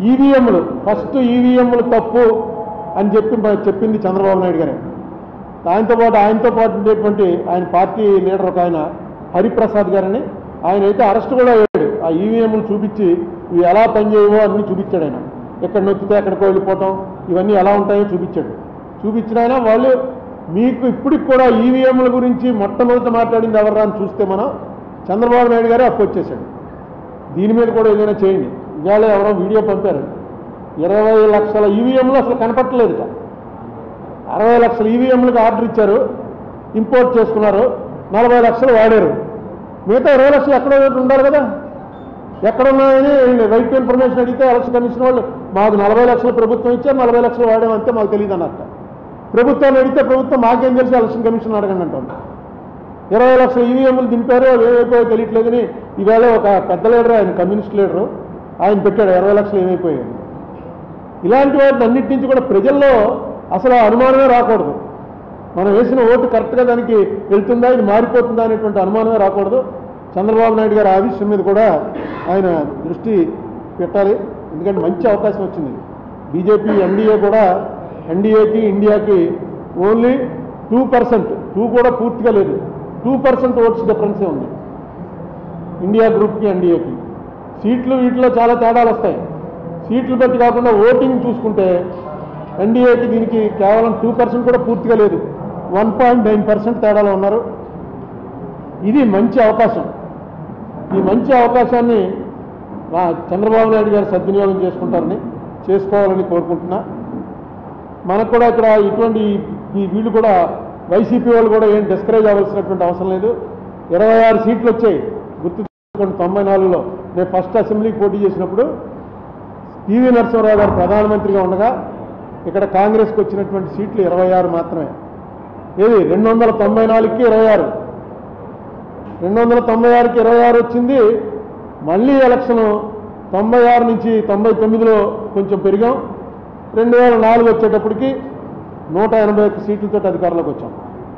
ఈవీఎంలు ఫస్ట్ ఈవీఎంలు తప్పు అని చెప్పి చెప్పింది చంద్రబాబు నాయుడు గారే ఆయనతో పాటు ఆయనతో పాటు ఉండేటువంటి ఆయన పార్టీ లీడర్ ఒక ఆయన హరిప్రసాద్ గారని ఆయన అయితే అరెస్ట్ కూడా అయ్యాడు ఆ ఈవీఎంలు చూపించి ఇవి ఎలా పనిచేయవో అన్ని చూపించాడు ఆయన ఎక్కడ నొక్కితే ఎక్కడికో వెళ్ళిపోవటం ఇవన్నీ ఎలా ఉంటాయో చూపించాడు చూపించిన ఆయన వాళ్ళు మీకు ఇప్పటికి కూడా ఈవీఎంల గురించి మొట్టమొదట మాట్లాడింది ఎవరా అని చూస్తే మనం చంద్రబాబు నాయుడు గారే అప్పు వచ్చేసాడు దీని మీద కూడా ఏదైనా చేయండి ఇవాళ ఎవరో వీడియో పంపారు ఇరవై లక్షల ఈవీఎంలు అసలు కనపట్టలేదుట అరవై లక్షల ఈవీఎంలకు ఆర్డర్ ఇచ్చారు ఇంపోర్ట్ చేసుకున్నారు నలభై లక్షలు వాడారు మిగతా ఇరవై లక్షలు ఎక్కడో ఒకటి ఉండాలి కదా ఎక్కడ ఉన్నాయని రైట్ టు ఇన్ఫర్మేషన్ అడిగితే ఎలక్షన్ కమిషన్ వాళ్ళు మాకు నలభై లక్షలు ప్రభుత్వం ఇచ్చారు నలభై లక్షలు వాడామంటే మాకు తెలియదు అన్నట్ట ప్రభుత్వాన్ని అడిగితే ప్రభుత్వం మాకేం తెలిసి ఎలక్షన్ కమిషన్ అడగండి అంటుంది ఇరవై లక్షల ఈవీఎంలు దింపారు అవి ఏమైపోయో తెలియట్లేదని ఈవేళ ఒక పెద్ద లీడర్ ఆయన కమ్యూనిస్ట్ లీడరు ఆయన పెట్టాడు ఇరవై లక్షలు ఏమైపోయాయి ఇలాంటి వాటిని అన్నిటి నుంచి కూడా ప్రజల్లో అసలు ఆ అనుమానమే రాకూడదు మనం వేసిన ఓటు కరెక్ట్గా దానికి వెళ్తుందా ఇది మారిపోతుందా అనేటువంటి అనుమానమే రాకూడదు చంద్రబాబు నాయుడు గారు ఆ విషయం మీద కూడా ఆయన దృష్టి పెట్టాలి ఎందుకంటే మంచి అవకాశం వచ్చింది బీజేపీ ఎన్డీఏ కూడా ఎన్డీఏకి ఇండియాకి ఓన్లీ టూ పర్సెంట్ టూ కూడా పూర్తిగా లేదు టూ పర్సెంట్ ఓట్స్ డిఫరెన్సే ఉంది ఇండియా గ్రూప్కి ఎన్డీఏకి సీట్లు వీటిలో చాలా తేడాలు వస్తాయి సీట్లు బట్టి కాకుండా ఓటింగ్ చూసుకుంటే ఎన్డీఏకి దీనికి కేవలం టూ పర్సెంట్ కూడా పూర్తిగా లేదు వన్ పాయింట్ నైన్ పర్సెంట్ తేడాలో ఉన్నారు ఇది మంచి అవకాశం ఈ మంచి అవకాశాన్ని మా చంద్రబాబు నాయుడు గారు సద్వినియోగం చేసుకుంటారని చేసుకోవాలని కోరుకుంటున్నా మనకు కూడా ఇక్కడ ఇటువంటి ఈ వీళ్ళు కూడా వైసీపీ వాళ్ళు కూడా ఏం డిస్కరేజ్ అవ్వాల్సినటువంటి అవసరం లేదు ఇరవై ఆరు సీట్లు వచ్చాయి గుర్తు తెచ్చుకోండి తొంభై నాలుగులో నేను ఫస్ట్ అసెంబ్లీకి పోటీ చేసినప్పుడు పివి నరసింహరావు గారు ప్రధానమంత్రిగా ఉండగా ఇక్కడ కాంగ్రెస్కి వచ్చినటువంటి సీట్లు ఇరవై ఆరు మాత్రమే ఏది రెండు వందల తొంభై నాలుగుకి ఇరవై ఆరు రెండు వందల తొంభై ఆరుకి ఇరవై ఆరు వచ్చింది మళ్ళీ ఎలక్షన్ తొంభై ఆరు నుంచి తొంభై తొమ్మిదిలో కొంచెం పెరిగాం రెండు వేల నాలుగు వచ్చేటప్పటికి నూట ఎనభై ఒక్క సీట్లతో అధికారంలోకి వచ్చాం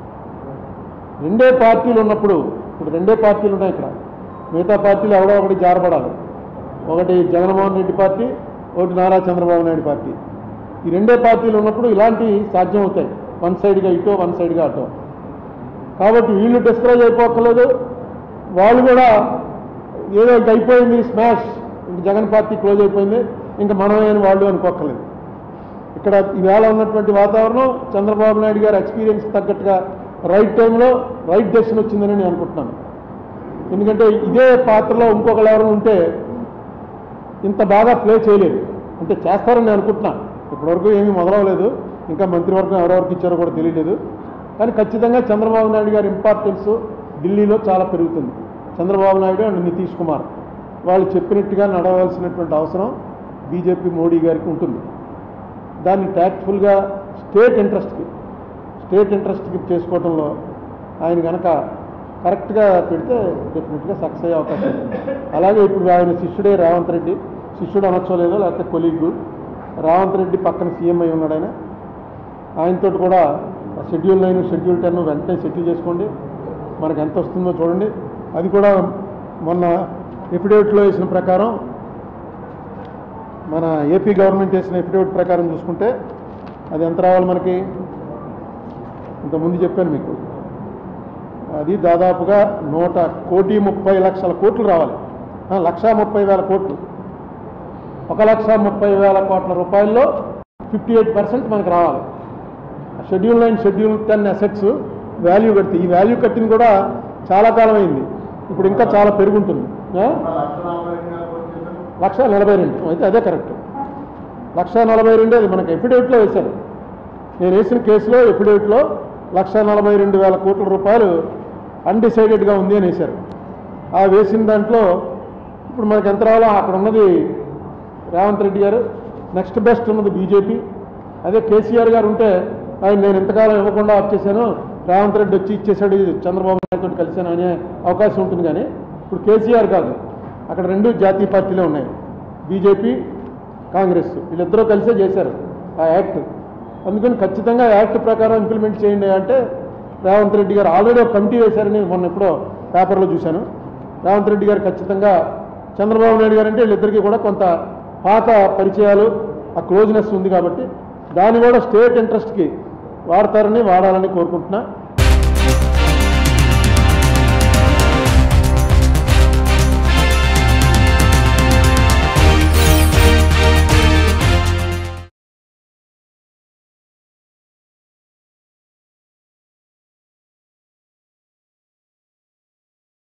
రెండే పార్టీలు ఉన్నప్పుడు ఇప్పుడు రెండే పార్టీలు ఉన్నాయి ఇక్కడ మిగతా పార్టీలు ఎవడో ఒకటి జారపడాలి ఒకటి జగన్మోహన్ రెడ్డి పార్టీ ఒకటి నారా చంద్రబాబు నాయుడు పార్టీ ఈ రెండే పార్టీలు ఉన్నప్పుడు ఇలాంటివి సాధ్యం అవుతాయి వన్ సైడ్గా ఇటో వన్ సైడ్గా అటో కాబట్టి వీళ్ళు డిస్కరేజ్ అయిపోకలేదు వాళ్ళు కూడా ఏదో ఇంక అయిపోయింది స్మాష్ ఇంక జగన్ పార్టీ క్లోజ్ అయిపోయింది ఇంకా మనమేని వాళ్ళు అనుకోకలేదు ఇక్కడ ఈవేళ ఉన్నటువంటి వాతావరణం చంద్రబాబు నాయుడు గారి ఎక్స్పీరియన్స్ తగ్గట్టుగా రైట్ టైంలో రైట్ డెసిషన్ వచ్చిందని నేను అనుకుంటున్నాను ఎందుకంటే ఇదే పాత్రలో ఇంకొకరు ఎవరైనా ఉంటే ఇంత బాగా ప్లే చేయలేదు అంటే చేస్తారని నేను అనుకుంటున్నా ఇప్పటివరకు ఏమీ మొదలవలేదు ఇంకా మంత్రివర్గం ఎవరెవరికి ఇచ్చారో కూడా తెలియలేదు కానీ ఖచ్చితంగా చంద్రబాబు నాయుడు గారి ఇంపార్టెన్స్ ఢిల్లీలో చాలా పెరుగుతుంది చంద్రబాబు నాయుడు అండ్ నితీష్ కుమార్ వాళ్ళు చెప్పినట్టుగా నడవలసినటువంటి అవసరం బీజేపీ మోడీ గారికి ఉంటుంది దాన్ని ట్యాక్ట్ఫుల్గా స్టేట్ ఇంట్రెస్ట్కి స్టేట్ ఇంట్రెస్ట్కి చేసుకోవడంలో ఆయన కనుక కరెక్ట్గా పెడితే డెఫినెట్గా సక్సెస్ అయ్యే అవకాశం ఉంది అలాగే ఇప్పుడు ఆయన శిష్యుడే రేవంత్ రెడ్డి శిష్యుడు అనొచ్చో లేదో లేకపోతే కొలీగు రేవంత్ రెడ్డి పక్కన సీఎం అయి ఉన్నాడు ఆయన ఆయనతో కూడా షెడ్యూల్ నైన్ షెడ్యూల్ టెన్ వెంటనే సెటిల్ చేసుకోండి మనకు ఎంత వస్తుందో చూడండి అది కూడా మొన్న ఎఫిడేవిట్లో వేసిన ప్రకారం మన ఏపీ గవర్నమెంట్ వేసిన ఎఫిడేవిట్ ప్రకారం చూసుకుంటే అది ఎంత రావాలి మనకి ఇంతకుముందు చెప్పాను మీకు అది దాదాపుగా నూట కోటి ముప్పై లక్షల కోట్లు రావాలి ఆ, లక్షా ముప్పై వేల కోట్లు ఒక లక్ష ముప్పై వేల కోట్ల రూపాయల్లో ఫిఫ్టీ ఎయిట్ పర్సెంట్ మనకు రావాలి schedule nine schedule ten assets value కడితే ఈ వాల్యూ కట్టింది కూడా చాలా కాలం అయింది ఇప్పుడు ఇంకా చాలా పెరుగుంటుంది ఆ? లక్ష నలభై రెండు అయితే అదే కరెక్ట్ లక్ష నలభై రెండు అది మనకి ఎఫిడేవిట్లో వేశారు నేను వేసిన కేసులో ఎఫిడేవిట్లో లక్ష నలభై రెండు వేల కోట్ల రూపాయలు అన్డిసైడెడ్గా ఉంది అని వేశారు ఆ వేసిన దాంట్లో ఇప్పుడు మనకి ఎంత రావాలో అక్కడ ఉన్నది రేవంత్ రెడ్డి గారు నెక్స్ట్ బెస్ట్ ఉన్నది బీజేపీ అదే కేసీఆర్ గారు ఉంటే ఆయన నేను ఇంతకాలం ఇవ్వకుండా వచ్చేసాను రేవంత్ రెడ్డి వచ్చి ఇచ్చేసాడు చంద్రబాబు నాయుడుతో కలిసాను అనే అవకాశం ఉంటుంది కానీ ఇప్పుడు కేసీఆర్ కాదు అక్కడ రెండు జాతీయ పార్టీలే ఉన్నాయి బీజేపీ కాంగ్రెస్ వీళ్ళిద్దరూ కలిసే చేశారు ఆ యాక్ట్ అందుకని ఖచ్చితంగా ఆ యాక్ట్ ప్రకారం ఇంప్లిమెంట్ చేయండి అంటే రేవంత్ రెడ్డి గారు ఆల్రెడీ ఒక కమిటీ వేశారని మొన్న ఎప్పుడో పేపర్లో చూశాను రేవంత్ రెడ్డి గారు ఖచ్చితంగా చంద్రబాబు నాయుడు గారు అంటే వీళ్ళిద్దరికీ కూడా కొంత పాత పరిచయాలు ఆ క్లోజ్నెస్ ఉంది కాబట్టి దాన్ని కూడా స్టేట్ ఇంట్రెస్ట్కి వాడతారని వాడాలని కోరుకుంటున్నా